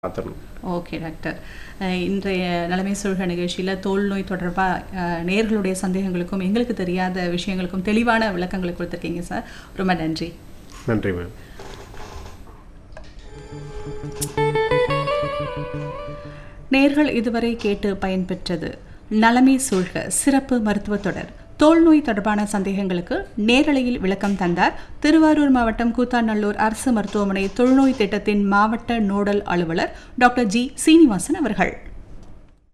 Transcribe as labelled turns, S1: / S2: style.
S1: மாற்றணும்
S2: okay doctor அஹ் இன்றைய நிலைமை சொல்க நிகழ்ச்சியில் தோல் நோய் தொடர்பாக நேர்களுடைய சந்தேகங்களுக்கும் எங்களுக்கு தெரியாத விஷயங்களுக்கும் தெளிவான விளக்கங்களை கொடுத்துருக்கீங்க சார் ரொம்ப நன்றி
S1: நன்றி மேம்
S2: நேர்கள் இதுவரை கேட்டு பயன்பெற்றது நலமே சூழ்க சிறப்பு மருத்துவ தொடர் தோல் நோய் தொடர்பான சந்தேகங்களுக்கு நேரலையில் விளக்கம் தந்தார் திருவாரூர் மாவட்டம் கூத்தாநல்லூர் அரசு மருத்துவமனை தொழுநோய் திட்டத்தின் மாவட்ட நோடல் அலுவலர் டாக்டர் ஜி சீனிவாசன் அவர்கள்